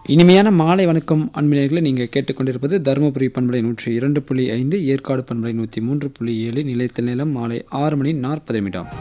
இனிமையான மாலை வணக்கம் அன்பினர்களை நீங்கள் கேட்டுக்கொண்டிருப்பது தருமபுரி பண்பலை நூற்றி இரண்டு புள்ளி ஐந்து ஏற்காடு பண்பலை நூற்றி மூன்று புள்ளி ஏழு நிலையத்தில் நிலம் மாலை ஆறு மணி நாற்பது நிமிடம்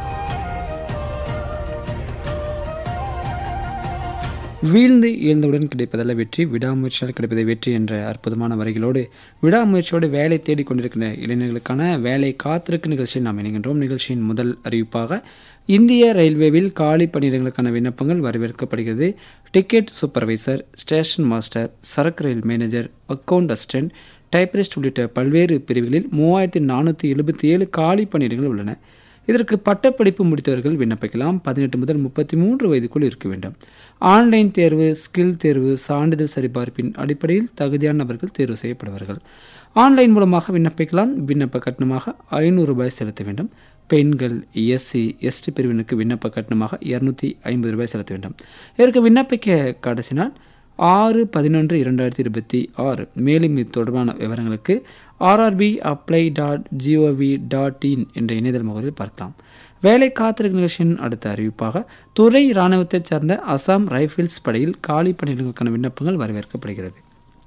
வீழ்ந்து எழுந்தவுடன் கிடைப்பதல்ல வெற்றி விடாமுயற்சியால் கிடைப்பதை வெற்றி என்ற அற்புதமான வரிகளோடு விடாமுயற்சியோடு வேலை தேடிக் கொண்டிருக்கிற இளைஞர்களுக்கான வேலை காத்திருக்கு நிகழ்ச்சியில் நாம் இணைகின்றோம் நிகழ்ச்சியின் முதல் அறிவிப்பாக இந்திய ரயில்வேவில் காலி பணியிடங்களுக்கான விண்ணப்பங்கள் வரவேற்கப்படுகிறது டிக்கெட் சூப்பர்வைசர் ஸ்டேஷன் மாஸ்டர் சரக்கு ரயில் மேனேஜர் அக்கவுண்ட் அசிஸ்டன்ட் டைப்பிஸ்ட் உள்ளிட்ட பல்வேறு பிரிவுகளில் மூவாயிரத்தி நானூற்றி எழுபத்தி ஏழு காலி பணியிடங்கள் உள்ளன இதற்கு பட்டப்படிப்பு முடித்தவர்கள் விண்ணப்பிக்கலாம் பதினெட்டு முதல் முப்பத்தி மூன்று வயதுக்குள் இருக்க வேண்டும் ஆன்லைன் தேர்வு ஸ்கில் தேர்வு சான்றிதழ் சரிபார்ப்பின் அடிப்படையில் தகுதியான நபர்கள் தேர்வு செய்யப்படுவார்கள் ஆன்லைன் மூலமாக விண்ணப்பிக்கலாம் விண்ணப்ப கட்டணமாக ஐநூறு ரூபாய் செலுத்த வேண்டும் பெண்கள் எஸ்சி எஸ்டி பிரிவினருக்கு விண்ணப்ப கட்டணமாக இரநூத்தி ஐம்பது ரூபாய் செலுத்த வேண்டும் இதற்கு விண்ணப்பிக்க கடைசி நாள் ஆறு பதினொன்று இரண்டாயிரத்தி இருபத்தி ஆறு மேலும் இது தொடர்பான விவரங்களுக்கு RRB apply dot gov dot in என்ற இணையதள முகவரில் பார்க்கலாம் வேலை காத்திருக்கும் நிகழ்ச்சியின் அடுத்த அறிவிப்பாக துறை இராணுவத்தைச் சார்ந்த அசாம் ரைஃபிள்ஸ் படையில் காலி பணியிடங்களுக்கான விண்ணப்பங்கள் வரவேற்கப்படுகிறது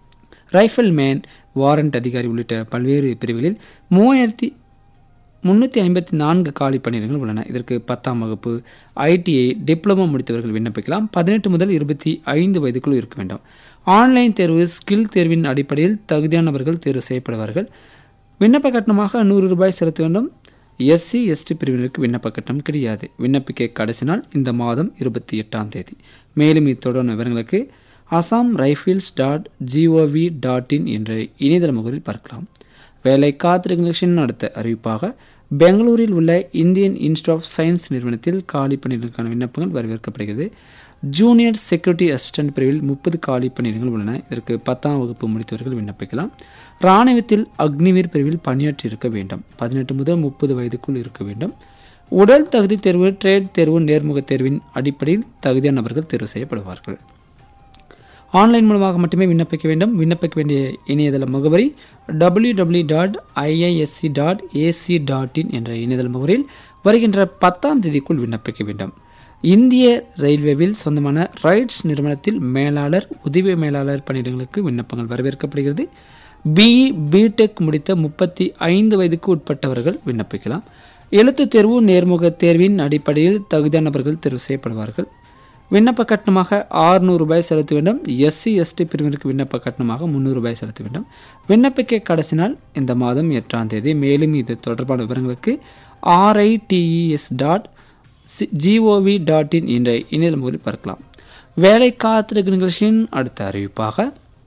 ரைஃபிள் மேன் வாரண்ட் அதிகாரி உள்ளிட்ட பல்வேறு பிரிவுகளில் மூவாயிரத்தி முன்னூற்றி ஐம்பத்தி நான்கு காலி பணியிடங்கள் உள்ளன இதற்கு பத்தாம் வகுப்பு ஐடிஐ டிப்ளமோ முடித்தவர்கள் விண்ணப்பிக்கலாம் பதினெட்டு முதல் இருபத்தி ஐந்து வயதுக்குள் இருக்க வேண்டும் ஆன்லைன் தேர்வு ஸ்கில் தேர்வின் அடிப்படையில் தகுதியானவர்கள் தேர்வு செய்யப்படுவார்கள் விண்ணப்ப கட்டணமாக நூறு ரூபாய் செலுத்த வேண்டும் எஸ்சி எஸ்டி பிரிவினருக்கு விண்ணப்ப கட்டணம் கிடையாது விண்ணப்பிக்க கடைசி நாள் இந்த மாதம் இருபத்தி எட்டாம் தேதி மேலும் இத்தொடர்பான விவரங்களுக்கு Assam Rifles dot gov dot in என்ற இணையதள முகவரில் பார்க்கலாம் வேலை காத்திருக்கும் நிகழ்ச்சியின் அடுத்த அறிவிப்பாக பெங்களூரில் உள்ள இந்தியன் இன்ஸ்டியூட் ஆஃப் சயின்ஸ் நிறுவனத்தில் காலி பணியிடங்களுக்கான விண்ணப்பங்கள் வரவேற்கப்படுகிறது ஜூனியர் செக்யூரிட்டி அசிஸ்டன்ட் பிரிவில் முப்பது காலி பணியிடங்கள் உள்ளன இதற்கு பத்தாம் வகுப்பு முடித்தவர்கள் விண்ணப்பிக்கலாம் இராணுவத்தில் அக்னிவீர் பிரிவில் பணியாற்றி இருக்க வேண்டும் பதினெட்டு முதல் முப்பது வயதுக்குள் இருக்க வேண்டும் உடல் தகுதி தேர்வு ட்ரேட் தேர்வு நேர்முக தேர்வின் அடிப்படையில் தகுதியான நபர்கள் தேர்வு செய்யப்படுவார்கள் ஆன்லைன் மூலமாக மட்டுமே விண்ணப்பிக்க வேண்டும் விண்ணப்பிக்க வேண்டிய இணையதள முகவரி W W dot IISc dot AC dot in என்ற இணையதள முகவரியில் வருகின்ற பத்தாம் தேதிக்குள் விண்ணப்பிக்க வேண்டும் இந்திய ரயில்வேவில் சொந்தமான ரைட்ஸ் நிறுவனத்தில் மேலாளர் உதவி மேலாளர் பணியிடங்களுக்கு விண்ணப்பங்கள் வரவேற்கப்படுகிறது பிஇ பிடெக் முடித்த முப்பத்தி ஐந்து வயதுக்கு உட்பட்டவர்கள் விண்ணப்பிக்கலாம் எழுத்துத் தேர்வு நேர்முக தேர்வின் அடிப்படையில் தகுதியானவர்கள் தேர்வு செய்யப்படுவார்கள் விண்ணப்ப கட்டணமாக ஆறுநூறு ரூபாய் செலுத்த வேண்டும் எஸ்சி எஸ்டி பிரிவினருக்கு விண்ணப்ப கட்டணமாக முந்நூறு ரூபாய் செலுத்த வேண்டும் விண்ணப்பிக்க கடைசி நாள் இந்த மாதம் எட்டாம் தேதி மேலும் இது தொடர்பான விவரங்களுக்கு RITES dot gov dot in என்ற இணையதள முகவரில் பார்க்கலாம் வேலை காத்திருக்கும் நிகழ்ச்சியின் அடுத்த அறிவிப்பாக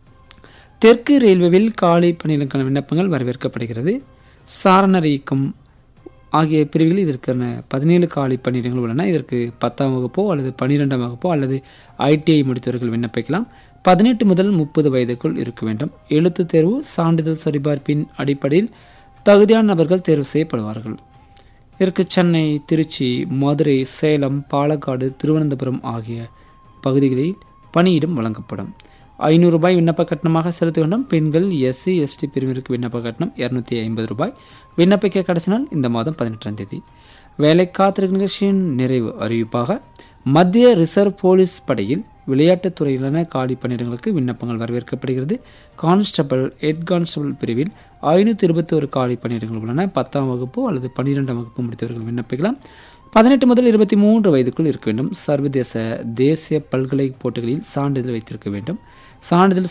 தெற்கு ரயில்வேவில் காலி பணிகளுக்கான விண்ணப்பங்கள் வரவேற்கப்படுகிறது சாரணர் இயக்கம் ஆகிய பிரிவுகளில் இதற்கான பதினேழு காலி பணியிடங்கள் உள்ளன இதற்கு பத்தாம் வகுப்போ அல்லது பன்னிரெண்டாம் வகுப்போ அல்லது ஐடிஐ முடித்தவர்கள் விண்ணப்பிக்கலாம் பதினெட்டு முதல் முப்பது வயதுக்குள் இருக்க வேண்டும் எழுத்துத் தேர்வு சான்றிதழ் சரிபார்ப்பின் அடிப்படையில் தகுதியான நபர்கள் தேர்வு செய்யப்படுவார்கள் இதற்கு சென்னை திருச்சி மதுரை சேலம் பாலக்காடு திருவனந்தபுரம் ஆகிய பகுதிகளில் பணியிடம் வழங்கப்படும் ஐநூறு ரூபாய் விண்ணப்ப கட்டணமாக செலுத்த வேண்டும் பெண்கள் எஸ்சி எஸ்டி பிரிவினருக்கு விண்ணப்ப கட்டணம் இரநூத்தி ஐம்பது ரூபாய் விண்ணப்பிக்க கடைசி நாள் இந்த மாதம் பதினெட்டாம் தேதி வேலை காத்திருக்கும் நிகழ்ச்சியின் நிறைவு அறிவிப்பாக மத்திய ரிசர்வ் போலீஸ் படையில் விளையாட்டுத் துறையிலான காலி பணியிடங்களுக்கு விண்ணப்பங்கள் வரவேற்கப்படுகிறது கான்ஸ்டபிள் ஹெட் கான்ஸ்டபிள் பிரிவில் ஐநூற்றி இருபத்தி ஒரு காலி பணியிடங்கள் உள்ளன பத்தாம் வகுப்பு அல்லது பன்னிரெண்டாம் வகுப்பு முடித்தவர்கள் விண்ணப்பிக்கலாம் பதினெட்டு முதல் இருபத்தி மூன்று வயதுக்குள் இருக்க வேண்டும் சர்வதேச தேசிய பல்கலை போட்டிகளில் சான்றிதழ் வைத்திருக்க வேண்டும் சான்றிதழ்